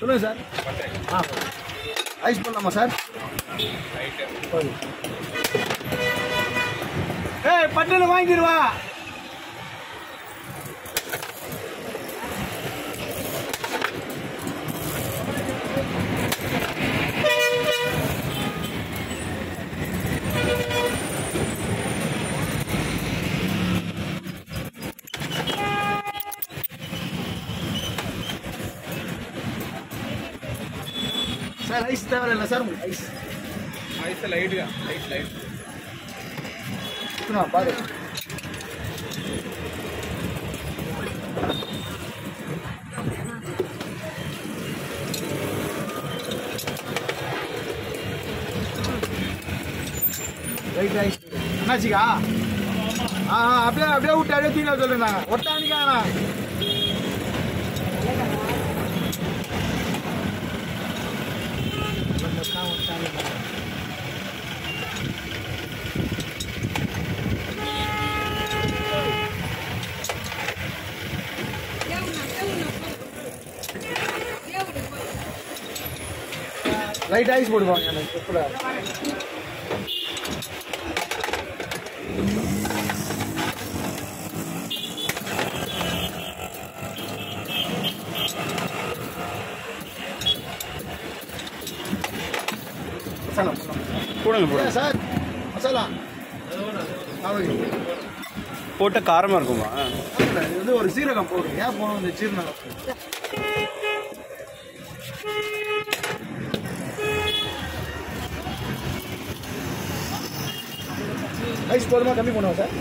சொல்லுங்கள் சார் ஆ ஐஸ் பண்ணலாமா சார் போதும். ஏய் பட்டில் வாங்கிடுவா சார் ஐஸ் தேவையில்ல சார் உங்களுக்கு ஐஸ் అయితే లైట్గా లైట్ లైట్ நான் பாரு ரைட் ரைட் என்னாச்சுக்கா ஆ ஆ, அப்படியே அப்படியே விட்டு அப்படியே தீங்க சொல்லுங்க ஒட்டானிக்காண்ணா லைட் ஐஸ் போடுவாங்க எனக்கு செப்பில் மசாலா போடுங்க மசாலா சார் மசாலா அவ்வளோ போட்ட காரமாக இருக்குமா இல்ல, இது வந்து ஒரு சீரகம் போடும் ஏன் போகணும் இந்த சீரகம் ஐஸ் போதுமா கம்மி பண்ணுவோம் சார்